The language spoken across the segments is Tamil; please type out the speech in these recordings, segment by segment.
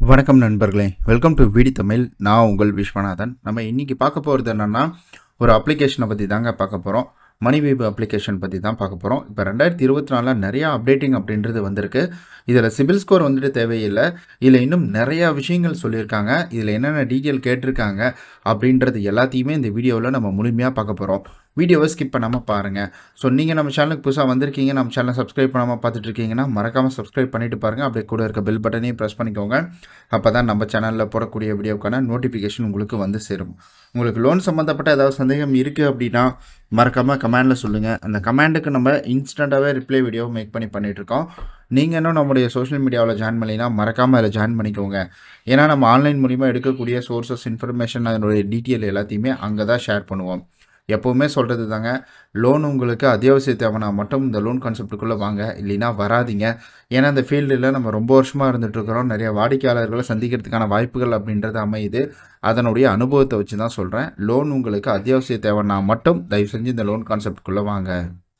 வணக்கம் நண்பர்களே வெல்கம் டு வீடி தமிழ் நான் உங்கள் விஸ்வநாதன் நம்ம இன்னைக்கு பார்க்க போகிறது என்னென்னா ஒரு அப்ளிகேஷனை பற்றி தாங்க பார்க்க போகிறோம் மணிவீவு அப்ளிகேஷன் பற்றி தான் பார்க்க போகிறோம் இப்போ ரெண்டாயிரத்தி இருபத்தி நாலில் நிறையா அப்டேட்டிங் அப்படின்றது வந்திருக்கு இதில் சிபில் ஸ்கோர் வந்துட்டு தேவையில்லை இதில் இன்னும் நிறையா விஷயங்கள் சொல்லியிருக்காங்க இதில் என்னென்ன டீட்டெயில் கேட்டிருக்காங்க அப்படின்றது எல்லாத்தையுமே இந்த வீடியோவில் நம்ம முழுமையாக பார்க்க போகிறோம் வீடியோவை ஸ்கிப் பண்ணாமல் பாருங்கள் ஸோ நீங்கள் நம்ம சேனலுக்கு புதுசாக வந்திருக்கீங்க நம்ம சேனலை சப்ஸ்கிரைப் பண்ணாமல் பார்த்துட்டு இருக்கீங்கன்னா மறக்காமல் சப்ஸ்கிரைப் பண்ணிட்டு பாருங்கள் அப்படியே கூட இருக்க பெல் பட்டனையும் ப்ரெஸ் பண்ணிக்கோங்க அப்போ தான் நம்ம சேனலில் போடக்கூடிய வீடியோக்கான நோட்டிஃபிகேஷன் உங்களுக்கு வந்து சேரும் உங்களுக்கு லோன் சம்மந்தப்பட்ட ஏதாவது சந்தேகம் இருக்குது அப்படின்னா மறக்காமல் கமெண்டில் சொல்லுங்கள் அந்த கமெண்டுக்கு நம்ம இன்ஸ்டண்ட்டாகவே ரிப்ளை வீடியோ மேக் பண்ணி பண்ணிகிட்ருக்கோம் நீங்கள் இன்னும் நம்முடைய சோஷியல் மீடியாவில் ஜாயின் பண்ணினா மறக்காமல் அதில் ஜாயின் பண்ணிக்கோங்க ஏன்னா நம்ம ஆன்லைன் மூலிமா எடுக்கக்கூடிய சோர்சஸ் இன்ஃபர்மேஷன் அதனுடைய டீட்டெயில் எல்லாத்தையுமே அங்கே தான் ஷேர் பண்ணுவோம் எப்போவுமே சொல்கிறது தாங்க லோன் உங்களுக்கு அத்தியாவசிய தேவைனா மட்டும் இந்த லோன் கான்செப்ட்டுக்குள்ளே வாங்க இல்லைன்னா வராதிங்க ஏன்னா இந்த ஃபீல்டில் நம்ம ரொம்ப வருஷமாக இருந்துகிட்ருக்கிறோம் நிறைய வாடிக்கையாளர்களை சந்திக்கிறதுக்கான வாய்ப்புகள் அப்படின்றது அமையுது அதனுடைய அனுபவத்தை வச்சு தான் சொல்கிறேன் லோன் உங்களுக்கு அத்தியாவசிய தேவைன்னா மட்டும் தயவு செஞ்சு இந்த லோன் கான்செப்ட்டுக்குள்ளே வாங்க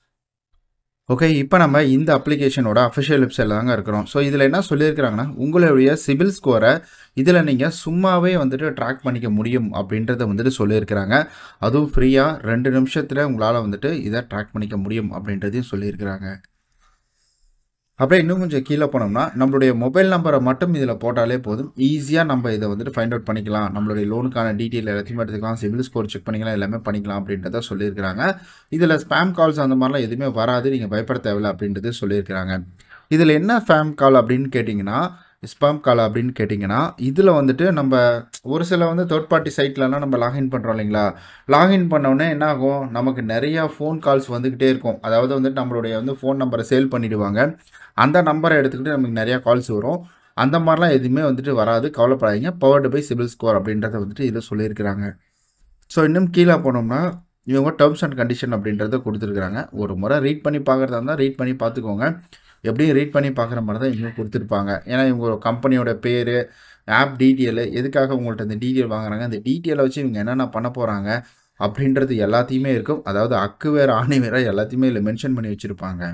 ஓகே இப்போ நம்ம இந்த அப்ளிகேஷனோட அஃபிஷியல் வெப்சைட்டில் தாங்க இருக்கிறோம் ஸோ இதில் என்ன சொல்லியிருக்கிறாங்கன்னா உங்களுடைய சிபில் ஸ்கோரை இதில் நீங்கள் சும்மாவே வந்துட்டு ட்ராக் பண்ணிக்க முடியும் அப்படின்றத வந்துட்டு சொல்லியிருக்கிறாங்க அதுவும் ஃப்ரீயாக ரெண்டு நிமிஷத்தில் உங்களால் வந்துட்டு இதை ட்ராக் பண்ணிக்க முடியும் அப்படின்றதையும் சொல்லியிருக்கிறாங்க அப்படியே இன்னும் கொஞ்சம் கீழே போனோம்னா நம்மளுடைய மொபைல் நம்பரை மட்டும் இதில் போட்டாலே போதும் ஈஸியாக நம்ம இதை வந்துட்டு ஃபைண்ட் அவுட் பண்ணிக்கலாம் நம்மளுடைய லோனுக்கான டீட்டெயில் எல்லாத்தையும் எடுத்துக்கலாம் சிவில் ஸ்கோர் செக் பண்ணிக்கலாம் எல்லாமே பண்ணிக்கலாம் அப்படின்றத சொல்லியிருக்கிறாங்க இதில் ஸ்பேம் கால்ஸ் அந்த மாதிரிலாம் எதுவுமே வராது நீங்கள் பயப்பட தேவையில்ல அப்படின்றது சொல்லியிருக்கிறாங்க இதில் என்ன ஸ்பேம் கால் அப்படின்னு கேட்டிங்கன்னா ஸ்பாம் கால் அப்படின்னு கேட்டிங்கன்னா இதில் வந்துட்டு நம்ம ஒரு சில வந்து தேர்ட் பார்ட்டி சைட்லலாம் நம்ம லாகின் பண்ணுறோம் இல்லைங்களா லாகின் பண்ணோடனே என்ன ஆகும் நமக்கு நிறையா ஃபோன் கால்ஸ் வந்துக்கிட்டே இருக்கும் அதாவது வந்துட்டு நம்மளுடைய வந்து ஃபோன் நம்பரை சேல் பண்ணிவிடுவாங்க அந்த நம்பரை எடுத்துக்கிட்டு நமக்கு நிறையா கால்ஸ் வரும் அந்த மாதிரிலாம் எதுவுமே வந்துட்டு வராது கவலைப்படாதீங்க பவர்டு பை சிபில் ஸ்கோர் அப்படின்றத வந்துட்டு இதில் சொல்லியிருக்கிறாங்க ஸோ இன்னும் கீழே போனோம்னா இவங்க டேர்ம்ஸ் அண்ட் கண்டிஷன் அப்படின்றத கொடுத்துருக்குறாங்க ஒரு முறை ரீட் பண்ணி பார்க்குறதா இருந்தால் ரீட் பண்ணி பார்த்துக்கோங்க எப்படியும் ரீட் பண்ணி பார்க்குற மாதிரி தான் இவங்க கொடுத்துருப்பாங்க ஏன்னா இவங்க கம்பெனியோட பேர் ஆப் டீட்டெயிலு எதுக்காக உங்கள்கிட்ட இந்த டீட்டெயில் வாங்குறாங்க அந்த டீட்டெயிலை வச்சு இவங்க என்னென்ன பண்ண போகிறாங்க அப்படின்றது எல்லாத்தையுமே இருக்கும் அதாவது அக்கு வேறு ஆணி வேறு எல்லாத்தையுமே இதில் மென்ஷன் பண்ணி வச்சுருப்பாங்க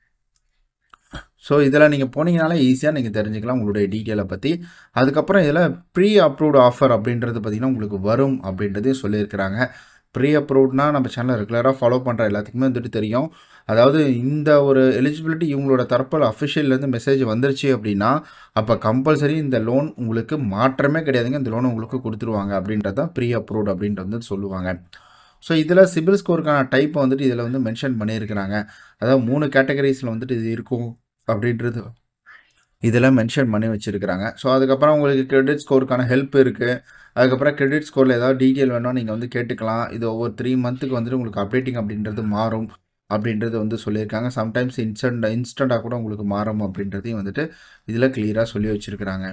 ஸோ இதில் நீங்கள் போனீங்கனாலே ஈஸியாக நீங்கள் தெரிஞ்சுக்கலாம் உங்களுடைய டீட்டெயிலை பற்றி அதுக்கப்புறம் இதில் ப்ரீ அப்ரூவ்டு ஆஃபர் அப்படின்றது பார்த்திங்கன்னா உங்களுக்கு வரும் அப்படின்றதையும் சொல்லியிருக்கிறாங்க ப்ரீ அப்ரூவ்ட்னா நம்ம சேனலை ரெகுலராக ஃபாலோ பண்ணுற எல்லாத்துக்குமே வந்துட்டு தெரியும் அதாவது இந்த ஒரு எலிஜிபிலிட்டி இவங்களோட தரப்பில் அஃபிஷியல்லேருந்து மெசேஜ் வந்துருச்சு அப்படின்னா அப்போ கம்பல்சரி இந்த லோன் உங்களுக்கு மாற்றமே கிடையாதுங்க இந்த லோன் உங்களுக்கு கொடுத்துருவாங்க அப்படின்றது தான் ப்ரீ அப்ரூவ்ட் அப்படின்றது வந்து சொல்லுவாங்க ஸோ இதில் சிபில் ஸ்கோருக்கான டைப்பை வந்துட்டு இதில் வந்து மென்ஷன் பண்ணியிருக்கிறாங்க அதாவது மூணு கேட்டகரிஸில் வந்துட்டு இது இருக்கும் அப்படின்றது இதெல்லாம் மென்ஷன் பண்ணி வச்சுருக்கிறாங்க ஸோ அதுக்கப்புறம் உங்களுக்கு கிரெடிட் ஸ்கோருக்கான ஹெல்ப் இருக்குது அதுக்கப்புறம் கிரெடிட் ஸ்கோரில் ஏதாவது டீட்டெயில் வேணும் நீங்கள் வந்து கேட்டுக்கலாம் இது ஒவ்வொரு த்ரீ மந்த்துக்கு வந்துட்டு உங்களுக்கு அப்டேட்டிங் அப்படின்றது மாறும் அப்படின்றது வந்து சொல்லியிருக்காங்க சம்டைம்ஸ் இன்ஸ்டன்ட் இன்ஸ்டண்ட்டாக கூட உங்களுக்கு மாறும் அப்படின்றதையும் வந்துட்டு இதில் கிளியராக சொல்லி வச்சுருக்கிறாங்க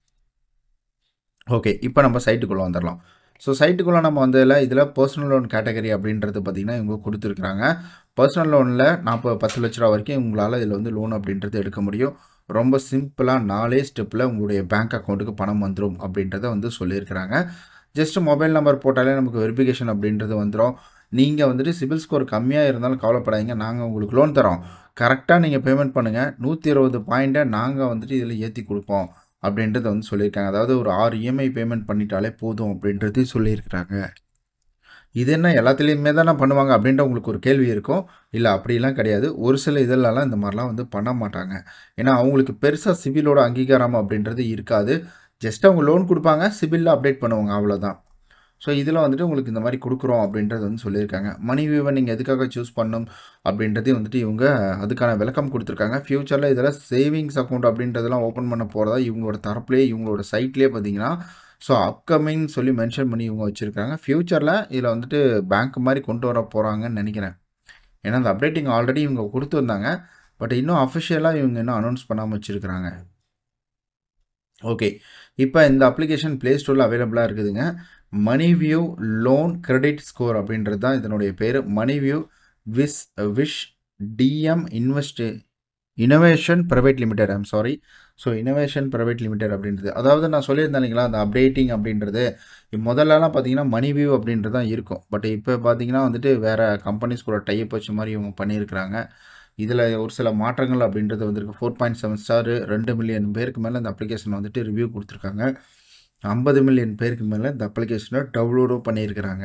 ஓகே இப்போ நம்ம சைட்டுக்குள்ளே வந்துடலாம் ஸோ சைட்டுக்குள்ளே நம்ம வந்ததில் இதில் பர்சனல் லோன் கேட்டகரி அப்படின்றது பார்த்திங்கன்னா இவங்க கொடுத்துருக்குறாங்க பர்சனல் லோனில் நாற்பது பத்து லட்ச ரூபா வரைக்கும் உங்களால் இதில் வந்து லோன் அப்படின்றது எடுக்க முடியும் ரொம்ப சிம்பிளாக நாலே ஸ்டெப்பில் உங்களுடைய பேங்க் அக்கௌண்ட்டுக்கு பணம் வந்துடும் அப்படின்றத வந்து சொல்லியிருக்கிறாங்க ஜஸ்ட் மொபைல் நம்பர் போட்டாலே நமக்கு வெரிஃபிகேஷன் அப்படின்றது வந்துடும் நீங்கள் வந்துட்டு சிபில் ஸ்கோர் கம்மியாக இருந்தாலும் கவலைப்படாதீங்க நாங்கள் உங்களுக்கு லோன் தரோம் கரெக்டாக நீங்கள் பேமெண்ட் பண்ணுங்கள் நூற்றி இருபது பாயிண்ட்டை நாங்கள் வந்துட்டு இதில் ஏற்றி கொடுப்போம் அப்படின்றத வந்து சொல்லியிருக்காங்க அதாவது ஒரு ஆறு இஎம்ஐ பேமெண்ட் பண்ணிட்டாலே போதும் அப்படின்றதையும் சொல்லியிருக்கிறாங்க இது என்ன எல்லாத்துலேயுமே தானே பண்ணுவாங்க அப்படின்ற உங்களுக்கு ஒரு கேள்வி இருக்கும் இல்லை அப்படிலாம் கிடையாது ஒரு சில இதெல்லாம் இந்த மாதிரிலாம் வந்து பண்ண மாட்டாங்க ஏன்னா அவங்களுக்கு பெருசாக சிபிலோட அங்கீகாரம் அப்படின்றது இருக்காது ஜஸ்ட் அவங்க லோன் கொடுப்பாங்க சிபிலில் அப்டேட் பண்ணுவாங்க அவ்வளோதான் ஸோ இதில் வந்துட்டு உங்களுக்கு இந்த மாதிரி கொடுக்குறோம் அப்படின்றது வந்து சொல்லியிருக்காங்க மணி வியூவை நீங்கள் எதுக்காக சூஸ் பண்ணும் அப்படின்றதையும் வந்துட்டு இவங்க அதுக்கான விளக்கம் கொடுத்துருக்காங்க ஃப்யூச்சரில் இதில் சேவிங்ஸ் அக்கௌண்ட் அப்படின்றதெல்லாம் ஓப்பன் பண்ண போகிறதா இவங்களோட தரப்புலேயே இவங்களோட சைட்லேயே பார்த்தீங்கன்னா ஸோ அப்கமிங் சொல்லி மென்ஷன் பண்ணி இவங்க வச்சுருக்காங்க ஃப்யூச்சரில் இதில் வந்துட்டு பேங்க் மாதிரி கொண்டு வர போகிறாங்கன்னு நினைக்கிறேன் ஏன்னா அந்த அப்டேட்டிங் ஆல்ரெடி இவங்க கொடுத்து வந்தாங்க பட் இன்னும் அஃபிஷியலாக இவங்க இன்னும் அனௌன்ஸ் பண்ணாமல் வச்சுருக்கிறாங்க ஓகே இப்போ இந்த அப்ளிகேஷன் ப்ளே ஸ்டோரில் அவைலபிளாக இருக்குதுங்க Money View loan credit score அப்படின்றது தான் இதனுடைய பேர் மணி வியூ விஸ் Whizdm invest innovation private limited I'm sorry so innovation private limited அப்படின்றது அதாவது நான் சொல்லியிருந்தேன் இல்லைங்களா அந்த அப்டேட்டிங் அப்படின்றது முதல்லலாம் பார்த்தீங்கன்னா மணி வியூ அப்படின்றது தான் இருக்கும் பட் இப்போ பார்த்தீங்கன்னா வந்துட்டு வேறு கம்பெனிஸ் கூட டைப் வச்ச மாதிரி இவங்க பண்ணியிருக்கிறாங்க இதில் ஒரு சில மாற்றங்கள் அப்படின்றது வந்திருக்கு ஃபோர் பாயிண்ட் செவன் ஸ்டார் ரெண்டு மில்லியன் பேருக்கு மேலே இந்த அப்ளிகேஷன் வந்துட்டு ரிவ்யூ கொடுத்துருக்காங்க ஐம்பது மில்லியன் பேருக்கு மேலே இந்த அப்ளிகேஷனை டவுன்லோடும் பண்ணியிருக்கிறாங்க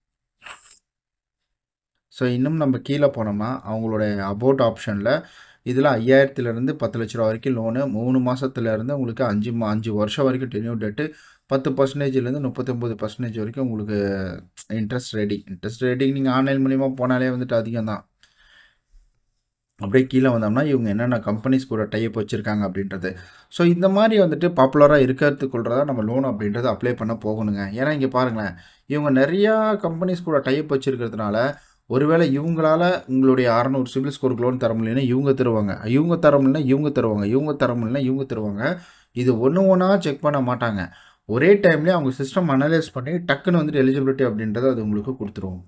ஸோ இன்னும் நம்ம கீழே போனோம்னா அவங்களோட அபோட் ஆப்ஷனில் இதில் ஐயாயிரத்துலேருந்து பத்து லட்ச ரூபா வரைக்கும் லோனு மூணு மாதத்துலேருந்து உங்களுக்கு அஞ்சு மா அஞ்சு வருஷம் வரைக்கும் டென்யூர் டேட்டு பத்து பர்சன்டேஜ்லேருந்து முப்பத்தொம்பது பர்சன்டேஜ் வரைக்கும் உங்களுக்கு இன்ட்ரெஸ்ட் ரேட்டிங் இன்ட்ரெஸ்ட் ரேட்டிங் நீங்கள் ஆன்லைன் மூலிமா போனாலே வந்துட்டு அதிகம் தான் அப்படியே கீழே வந்தோம்னா இவங்க என்னென்ன கம்பெனிஸ் கூட டைப் வச்சுருக்காங்க அப்படின்றது ஸோ இந்த மாதிரி வந்துட்டு பாப்புலராக இருக்கிறதுக்குள்ளதா நம்ம லோன் அப்படின்றத அப்ளை பண்ண போகணுங்க ஏன்னா இங்கே பாருங்களேன் இவங்க நிறையா கம்பெனிஸ் கூட டைப் வச்சுருக்கிறதுனால ஒருவேளை இவங்களால உங்களுடைய அறநூறு சிவில் ஸ்கோருக்கு லோன் தர முடியலன்னா இவங்க தருவாங்க இவங்க தர முடியலனா இவங்க தருவாங்க இவங்க தர முடியலனா இவங்க தருவாங்க இது ஒன்று ஒன்றா செக் பண்ண மாட்டாங்க ஒரே டைம்லேயே அவங்க சிஸ்டம் அனலைஸ் பண்ணி டக்குன்னு வந்துட்டு எலிஜிபிலிட்டி அப்படின்றத அது உங்களுக்கு கொடுத்துருவோம்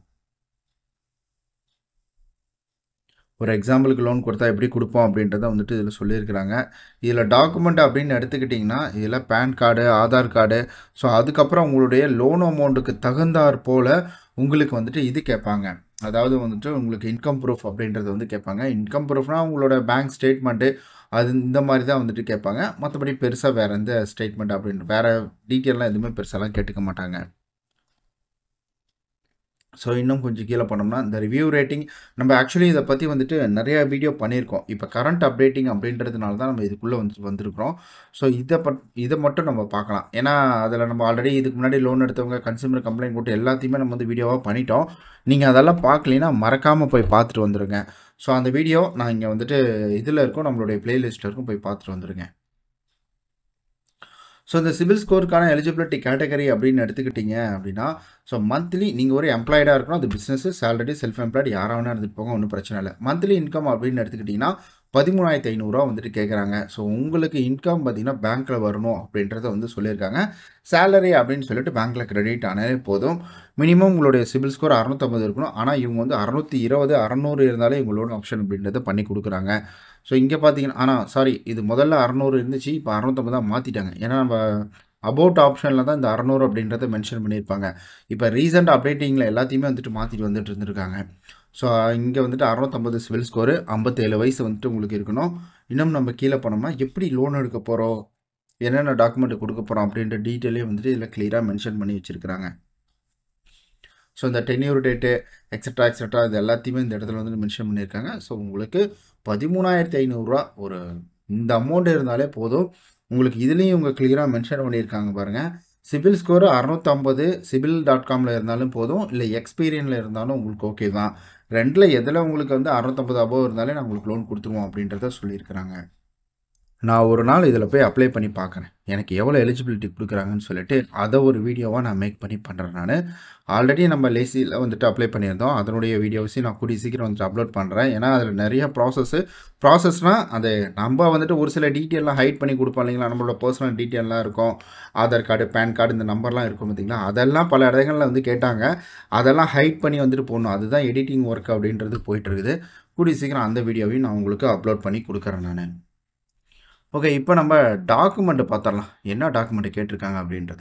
ஒரு எக்ஸாம்பிளுக்கு லோன் கொடுத்தா எப்படி கொடுப்போம் அப்படின்றத வந்துட்டு இதில் சொல்லியிருக்கிறாங்க இதில் டாக்குமெண்ட் அப்படின்னு எடுத்துக்கிட்டிங்கன்னா இதில் PAN card Aadhaar card so அதுக்கப்புறம் உங்களுடைய லோன் அமௌண்ட்டுக்கு தகுந்தாற் போல் உங்களுக்கு வந்துட்டு இது கேட்பாங்க அதாவது வந்துட்டு உங்களுக்கு இன்கம் ப்ரூஃப் அப்படின்றது வந்து கேட்பாங்க இன்கம் ப்ரூஃப்னால் உங்களோட பேங்க் ஸ்டேட்மெண்ட்டு அது இந்த மாதிரி தான் வந்துட்டு கேட்பாங்க மற்றபடி பெருசாக வேறு எந்த ஸ்டேட்மெண்ட் அப்படின்ற வேறு டீட்டெயிலாம் எதுவுமே பெருசாலாம் கேட்டுக்க மாட்டாங்க ஸோ இன்னும் கொஞ்சம் கீழே போனோம்னா இந்த ரிவ்யூ ரேட்டிங் நம்ம ஆக்சுவலி இதை பற்றி வந்துட்டு நிறைய வீடியோ பண்ணியிருக்கோம் இப்போ கரண்ட் அப்டேட்டிங் அப்படின்றதுனால தான் நம்ம இதுக்குள்ளே வந்து வந்திருக்கிறோம் ஸோ இதை பட் இதை மட்டும் நம்ம பார்க்கலாம் ஏன்னா அதில் நம்ம ஆல்ரெடி இதுக்கு முன்னாடி லோன் எடுத்தவங்க கன்சியூமர் கம்ப்ளைண்ட் போட்டு எல்லாத்தையுமே நம்ம வந்து வீடியோவாக பண்ணிட்டோம் நீங்கள் அதெல்லாம் பார்க்கலைன்னா மறக்காமல் போய் பார்த்துட்டு வந்துடுங்க ஸோ அந்த வீடியோ நான் இங்கே வந்துட்டு இதில் இருக்கும் நம்மளுடைய பிளேலிஸ்ட்டில் இருக்கும் போய் பார்த்துட்டு வந்துடுங்க ஸோ இந்த சிவில் ஸ்கோருக்கான எலிஜிபிலிட்டி கேட்டகரி அப்படின்னு எடுத்துக்கிட்டிங்க அப்படின்னா ஸோ மந்த்லி நீங்கள் ஒரு எம்ப்ளாய்டாக இருக்கணும் அது பிஸ்னஸ் சேலரி செல்ஃப் எம்ப்ளாய்டு யாராக வேணா இருந்துட்டு போங்க ஒன்றும் பிரச்சனை இல்லை மந்த்லி இன்கம் அப்படின்னு எடுத்துக்கிட்டிங்கன்னா பதிமூணாயிரத்தி ஐநூறுரூவா வந்துட்டு கேட்குறாங்க ஸோ உங்களுக்கு இன்கம் பார்த்தீங்கன்னா பேங்க்கில் வரணும் அப்படின்றத வந்து சொல்லியிருக்காங்க சேலரி அப்படின்னு சொல்லிட்டு பேங்க்கில் கிரெடிட் ஆனாலே போதும் மினிமம் உங்களுடைய சிபில் ஸ்கோர் அறநூற்றம்பது இருக்கணும் ஆனால் இவங்க வந்து அறநூற்றி இருபது அறநூறு இருந்தாலே இவங்களோட ஆப்ஷன் அப்படின்றத பண்ணி கொடுக்குறாங்க ஸோ இங்கே பார்த்தீங்கன்னா ஆனால் சாரி இது முதல்ல அறநூறு இருந்துச்சு இப்போ அறநூற்றம்பது தான் மாற்றிட்டாங்க ஏன்னா நம்ம அபவுட் ஆப்ஷனில் தான் இந்த அறநூறு அப்படின்றத மென்ஷன் பண்ணியிருப்பாங்க இப்போ ரீசெண்ட் அப்டேட்டிங்கில் எல்லாத்தையுமே வந்துட்டு மாற்றிட்டு வந்துட்டு இருந்திருக்காங்க ஸோ இங்கே வந்துட்டு அறநூற்றம்பது சிவில் ஸ்கோரு ஐம்பத்தேழு வயசு வந்துட்டு உங்களுக்கு இருக்கணும் இன்னும் நம்ம கீழே போனோம்னா எப்படி லோன் எடுக்க போகிறோம் என்னென்ன டாக்குமெண்ட் கொடுக்க போகிறோம் அப்படின்ற டீட்டெயிலே வந்துட்டு இதில் கிளியராக மென்ஷன் பண்ணி வச்சுருக்கிறாங்க ஸோ இந்த டென்யூர் டேட்டு எக்ஸட்ரா எக்ஸட்ரா இது எல்லாத்தையுமே இந்த இடத்துல வந்து மென்ஷன் பண்ணியிருக்காங்க ஸோ உங்களுக்கு பதிமூணாயிரத்தி ஐநூறுரூவா ஒரு இந்த அமௌண்ட் இருந்தாலே போதும் உங்களுக்கு இதுலேயும் இவங்க கிளியராக மென்ஷன் பண்ணியிருக்காங்க பாருங்கள் சிபில் ஸ்கோர் அறநூற்றம்பது சிபில் டாட் காமில் இருந்தாலும் போதும் இல்லை எக்ஸ்பீரியனில் இருந்தாலும் உங்களுக்கு ஓகே தான் ரெண்டில் எதில் உங்களுக்கு வந்து அறநூற்றம்பது அபோவ் இருந்தாலே நான் உங்களுக்கு லோன் கொடுத்துருவோம் அப்படின்றத சொல்லியிருக்கிறாங்க நான் ஒரு நாள் இதில் போய் அப்ளை பண்ணி பார்க்குறேன் எனக்கு எவ்வளோ எலிஜிபிலிட்டி கொடுக்குறாங்கன்னு சொல்லிட்டு அதை ஒரு வீடியோவாக நான் மேக் பண்ணி பண்ணுறேன் நான் ஆல்ரெடி நம்ம லேசியில் வந்துட்டு அப்ளை பண்ணியிருந்தோம் அதனுடைய வீடியோஸையும் நான் கூடிய சீக்கிரம் வந்துட்டு அப்லோட் பண்ணுறேன் ஏன்னா அதில் நிறைய ப்ராசஸ்ஸு ப்ராசஸ்னால் அது நம்ம வந்துட்டு ஒரு சில டீட்டெயிலாம் ஹைட் பண்ணி கொடுப்போம் இல்லைங்களா நம்மளோட பர்சனல் டீட்டெயிலாம் இருக்கும் ஆதார் கார்டு பேன் கார்டு இந்த நம்பர்லாம் இருக்கும் பார்த்தீங்களா அதெல்லாம் பல இடங்களில் வந்து கேட்டாங்க அதெல்லாம் ஹைட் பண்ணி வந்துட்டு போடணும் அதுதான் எடிட்டிங் ஒர்க் அப்படின்றது போயிட்டுருக்குது கூடிய சீக்கிரம் அந்த வீடியோவையும் நான் உங்களுக்கு அப்லோட் பண்ணி கொடுக்குறேன் நான் ஓகே இப்போ நம்ம டாக்குமெண்ட்டை பார்த்துடலாம் என்ன டாக்குமெண்ட் கேட்டிருக்காங்க அப்படின்றத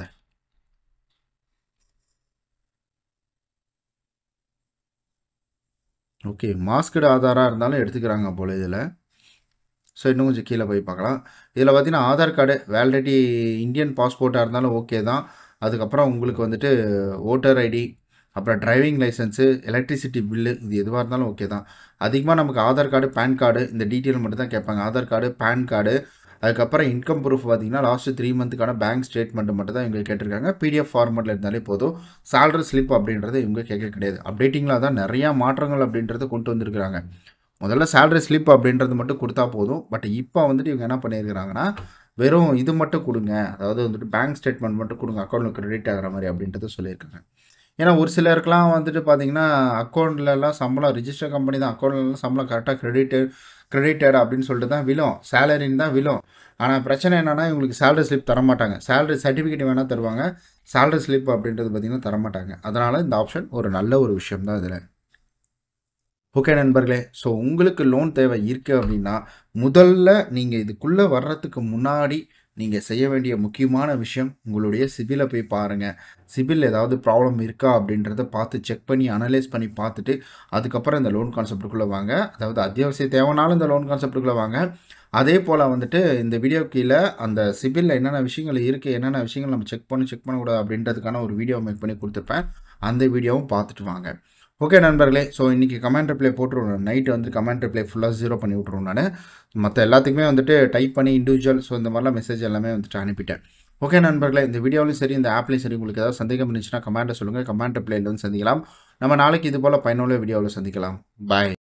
ஓகே மாஸ்கடு ஆதாராக இருந்தாலும் எடுத்துக்கிறாங்க போல் இதில் ஸோ இன்னும் கொஞ்சம் கீழே போய் பார்க்கலாம் இதில் பார்த்தீங்கன்னா ஆதார் கார்டு வேலிடிட்டி இந்தியன் பாஸ்போர்ட்டாக இருந்தாலும் ஓகே தான் அதுக்கப்புறம் உங்களுக்கு வந்துட்டு ஓட்டர் ஐடி அப்புறம் டிரைவிங் லைசன்ஸு எலக்ட்ரிசிட்டி பில்லு இது எதுவாக இருந்தாலும் ஓகே தான் அதிகமாக நமக்கு ஆதார் கார்டு பேன் கார்டு இந்த டீட்டெயில் மட்டும் தான் கேட்பாங்க ஆதார் கார்டு பேன் கார்டு அதுக்கப்புறம் இன்கம் ப்ரூஃப் பார்த்தீங்கன்னா லாஸ்ட்டு த்ரீ மந்த்துக்கான பேங்க் ஸ்டேட்மெண்ட் மட்டும் தான் இவங்க கேட்டிருக்காங்க பிடிஎஃப் ஃபார்மெட்டில் இருந்தாலே போதும் சேலரி ஸ்லிப் அப்படின்றது இவங்க கேட்க கிடையாது அப்டேட்டிங்கில் தான் நிறையா மாற்றங்கள் அப்படின்றத கொண்டு வந்திருக்கிறாங்க முதல்ல சேலரி ஸ்லிப் அப்படின்றது மட்டும் கொடுத்தா போதும் பட் இப்போ வந்துட்டு இவங்க என்ன பண்ணியிருக்கிறாங்கன்னா வெறும் இது மட்டும் கொடுங்க அதாவது வந்துட்டு பேங்க் ஸ்டேட்மெண்ட் மட்டும் கொடுங்க அக்கௌண்ட்டில் கிரெடிட் ஆகிற மாதிரி அப்படின்றத சொல்லியிருக்காங்க ஏன்னா ஒரு சிலருக்குலாம் வந்துட்டு பார்த்தீங்கன்னா அக்கௌண்ட்லலாம் சம்பளம் ரிஜிஸ்டர் கம்பெனி தான் அக்கௌண்ட்லலாம் சம்பளம் கரெக்டாக கிரெடிட்டு கிரெடிட்டட் அப்படின்னு சொல்லிட்டு தான் விழும் சேலரின்னு தான் விழும் ஆனால் பிரச்சனை என்னென்னா இவங்களுக்கு சேலரி ஸ்லிப் தர மாட்டாங்க சேலரி சர்டிஃபிகேட் வேணால் தருவாங்க சேலரி ஸ்லிப் அப்படின்றது பார்த்திங்கன்னா தர மாட்டாங்க அதனால் இந்த ஆப்ஷன் ஒரு நல்ல ஒரு விஷயம் தான் இதில் ஓகே நண்பர்களே ஸோ உங்களுக்கு லோன் தேவை இருக்குது அப்படின்னா முதல்ல நீங்கள் இதுக்குள்ளே வர்றதுக்கு முன்னாடி நீங்கள் செய்ய வேண்டிய முக்கியமான விஷயம் உங்களுடைய சிபிலை போய் பாருங்கள் சிபில் ஏதாவது ப்ராப்ளம் இருக்கா அப்படின்றத பார்த்து செக் பண்ணி அனலைஸ் பண்ணி பார்த்துட்டு அதுக்கப்புறம் இந்த லோன் கான்செப்ட்டுக்குள்ளே வாங்க அதாவது அத்தியாவசிய தேவைனாலும் இந்த லோன் கான்செப்ட்டுக்குள்ளே வாங்க அதே போல் வந்துட்டு இந்த வீடியோ கீழே அந்த சிபிலில் என்னென்ன விஷயங்கள் இருக்குது என்னென்ன விஷயங்கள் நம்ம செக் பண்ணி செக் பண்ணக்கூடாது அப்படின்றதுக்கான ஒரு வீடியோ மேக் பண்ணி கொடுத்துருப்பேன் அந்த வீடியோவும் பார்த்துட்டு வாங்க ஓகே நண்பர்களே ஸோ இன்றைக்கி கமெண்ட் ரிப்ளை போட்டுருவோம் நைட்டு வந்து கமெண்ட் ரிப்ளை ஃபுல்லாக ஜீரோ பண்ணி விட்ருவோம் நான் மற்ற எல்லாத்துக்குமே வந்துட்டு டைப் பண்ணி இண்டிவிஜுவல் ஸோ இந்த மாதிரிலாம் மெசேஜ் எல்லாமே வந்துட்டு அனுப்பிட்டேன் ஓகே நண்பர்களே இந்த வீடியோவிலும் சரி இந்த ஆப்லேயும் சரி உங்களுக்கு ஏதாவது சந்தேகம் இருந்துச்சுன்னா கமெண்ட்டை சொல்லுங்கள் கமெண்ட் ரிப்ளைல வந்து சந்திக்கலாம் நம்ம நாளைக்கு இது போல் பயனுள்ள வீடியோவில் சந்திக்கலாம் பாய்